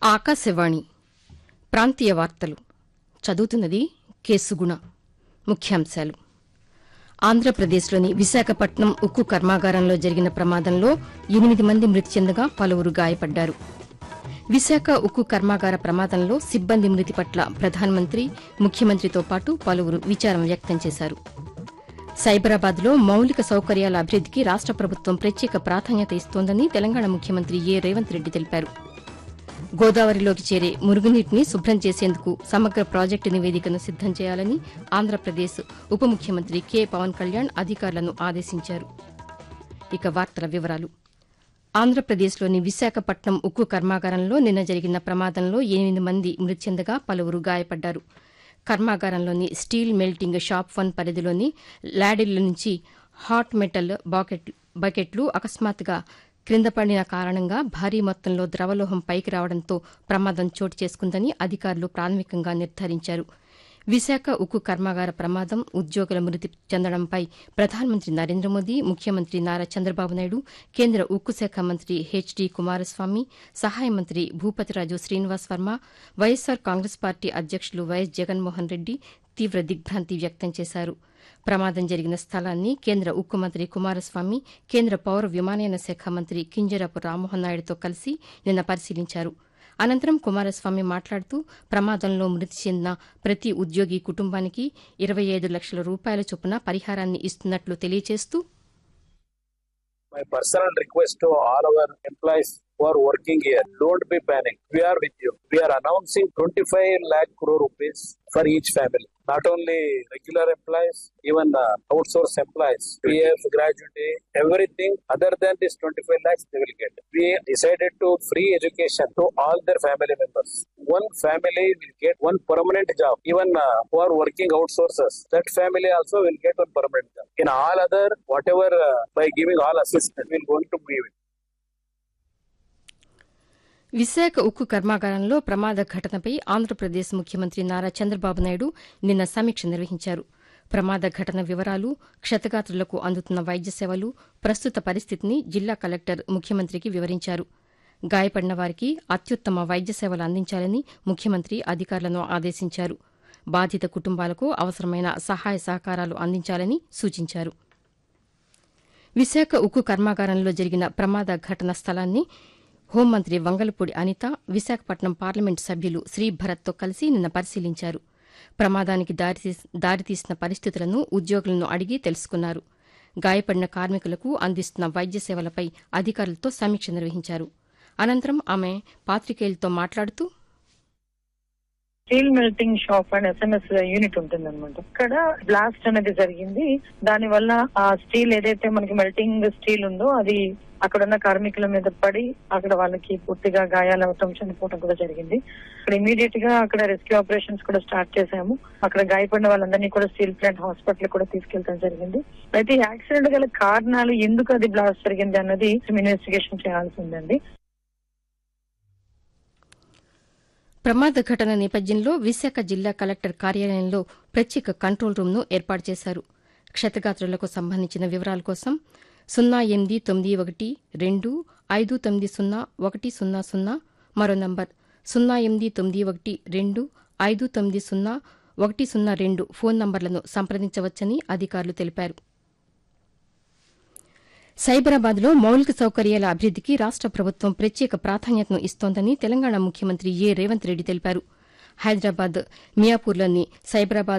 ఆకాశవాణి ప్రాంతీయ వార్తలు చదువుతున్నది కేసుగుణ ముఖ్యాంశాలు ఆంధ్రప్రదేశ్లోని విశాఖపట్నం ఉక్కు కర్మాగారంలో జరిగిన ప్రమాదంలో ఎనిమిది మంది మృతి చెందగా పలువురు గాయపడ్డారు విశాఖ ఉక్కు కర్మాగార ప్రమాదంలో సిబ్బంది మృతి పట్ల ప్రధానమంత్రి ముఖ్యమంత్రితో పాటు పలువురు విచారం వ్యక్తం చేశారు సైబరాబాద్లో మౌలిక సౌకర్యాల అభివృద్దికి రాష్ట ప్రభుత్వం ప్రత్యేక ప్రాధాన్యత ఇస్తోందని తెలంగాణ ముఖ్యమంత్రి ఏ రేవంత్ రెడ్డి తెలిపారు గోదావరిలోకి చేరే మురుగునీటిని శుభ్రం చేసేందుకు సమగ్ర ప్రాజెక్టు నివేదికను సిద్దం చేయాలని ఆంధ్రప్రదేశ్ ఉప ముఖ్యమంత్రి కె పవన్ కళ్యాణ్ అధికారులను ఆదేశించారు ఇక వార్తల వివరాలు ఆంధ్రప్రదేశ్లోని విశాఖపట్నం ఉక్కు కర్మాగారంలో నిన్న జరిగిన ప్రమాదంలో ఎనిమిది మంది మృతి చెందగా పలువురు గాయపడ్డారు కర్మాగారంలోని స్టీల్ మెల్టింగ్ షాప్ వన్ పరిధిలోని లాడిల్ల నుంచి హాట్ మెటల్ బాకెట్ బకెట్లు అకస్మాత్తుగా క్రింద పడిన కారణంగా భారీ మొత్తంలో ద్రవలోహం పైకి రావడంతో ప్రమాదం చోటు చేసుకుందని అధికారులు ప్రాథమికంగా నిర్ధారించారు విశాఖ ఉక్కు కర్మాగార ప్రమాదం ఉద్యోగుల మృతి చెందడంపై ప్రధానమంత్రి నరేంద్ర మోదీ ముఖ్యమంత్రి నారా చంద్రబాబు నాయుడు కేంద్ర ఉక్కు శాఖ మంత్రి హెచ్డి కుమారస్వామి సహాయ మంత్రి భూపతిరాజు శ్రీనివాస్ వర్మ వైఎస్సార్ కాంగ్రెస్ పార్టీ అధ్యకులు వైఎస్ జగన్మోహన్ రెడ్డి తీవ్ర దిగ్భ్రాంతి వ్యక్తం చేశారు ప్రమాదం జరిగిన స్థలాన్ని కేంద్ర ఉక్కు మంత్రి కుమారస్వామి కేంద్ర పౌర విమానయాన శాఖ మంత్రి కింజరాపు రామ్మోహన్ నాయుడుతో కలిసి నిన్న పరిశీలించారు అనంతరం కుమారస్వామి మాట్లాడుతూ ప్రమాదంలో మృతి చెందిన ప్రతి ఉద్యోగి కుటుంబానికి ఇరవై ఐదు లక్షల రూపాయల చొప్పున పరిహారాన్ని ఇస్తున్నట్లు తెలియజేస్తూ My personal request to all our employees who are working here, don't be panic. We are with you. We are announcing 25 lakh crore rupees for each family. Not only regular employees, even uh, outsourced employees, PF, gratuity, everything other than this 25 lakhs they will get. We decided to free education to all their family members. One family will get one permanent job. Even uh, who are working outsources, that family also will get one permanent job. In all other, whatever uh, by giving all assistance, we will going to give it. Visakha ఉక్కు కర్మాగారంలో ప్రమాద ఘటనపై ఆంధ్రప్రదేశ్ ముఖ్యమంత్రి నారా చంద్రబాబు నాయుడు నిన్న సమీక్ష నిర్వహించారు ప్రమాద ఘటన వివరాలు క్షతగాత్రులకు అందుతున్న వైద్య సేవలు ప్రస్తుత పరిస్థితిని జిల్లా కలెక్టర్ ముఖ్యమంత్రికి వివరించారు గాయపడిన వారికి అత్యుత్తమ వైద్య సేవలు అందించాలని ముఖ్యమంత్రి అధికారులను ఆదేశించారు బాధిత కుటుంబాలకు అవసరమైన సహాయ సహకారాలు అందించాలని సూచించారు విశాఖ ఉక్కు కర్మాగారంలో జరిగిన ప్రమాద ఘటన స్థలాన్ని హోంమంత్రి వంగలపూడి అనిత విశాఖపట్నం పార్లమెంటు సభ్యులు శ్రీభరత్తో కలిసి నిన్న పరిశీలించారు ప్రమాదానికి దారితీసిన పరిస్థితులను ఉద్యోగులను అడిగి తెలుసుకున్నారు గాయపడిన కార్మికులకు అందిస్తున్న వైద్య సేవలపై అధికారులతో సమీక్ష నిర్వహించారు అనంతరం ఆమె పాతికేయులతో మాట్లాడుతూ steel melting shop and SMS unit ఉంటుంది అనమాట ఇక్కడ బ్లాస్ట్ అనేది జరిగింది దాని వల్ల ఆ స్టీల్ ఏదైతే మనకి మెల్టింగ్ స్టీల్ ఉందో అది అక్కడ ఉన్న కార్మికుల మీద పడి అక్కడ వాళ్ళకి పూర్తిగా గాయాలు అవటం చనిపోవడం కూడా జరిగింది అక్కడ ఇమీడియట్ గా అక్కడ రెస్క్యూ ఆపరేషన్స్ కూడా స్టార్ట్ చేశాము అక్కడ గాయపడిన వాళ్ళందరినీ కూడా స్టీల్ ప్లాంట్ హాస్పిటల్ కూడా తీసుకెళ్తాం జరిగింది అయితే ఈ యాక్సిడెంట్ గల కారణాలు ఎందుకు అది బ్లాస్ట్ జరిగింది అన్నది ఇన్వెస్టిగేషన్ చేయాల్సి ఉందండి ప్రమాద ఘటన నేపథ్యంలో విశాఖ జిల్లా కలెక్టర్ కార్యాలయంలో ప్రత్యేక కంట్రోల్ రూమ్ను ఏర్పాటు చేశారు క్షతగాత్రులకు సంబంధించిన వివరాల కోసం సున్నా ఎనిమిది తొమ్మిది ఒకటి రెండు ఐదు తొమ్మిది సున్నా ఒకటి సున్నా సున్నా మరో నంబర్ సున్నా ఎనిమిది తొమ్మిది ఒకటి రెండు ఐదు తొమ్మిది సున్నా ఒకటి సున్నా రెండు ఫోన్ నంబర్లను సంప్రదించవచ్చని అధికారులు తెలిపారు సైబరాబాద్లో మౌలిక సౌకర్యాల అభివృద్దికి రాష్ట ప్రభుత్వం ప్రత్యేక ప్రాధాన్యతను ఇస్తోందని తెలంగాణ ముఖ్యమంత్రి ఏ రేవంత్ రెడ్డి తెలిపారు హైదరాబాద్ మియాపూర్లోని సైబరాబాద్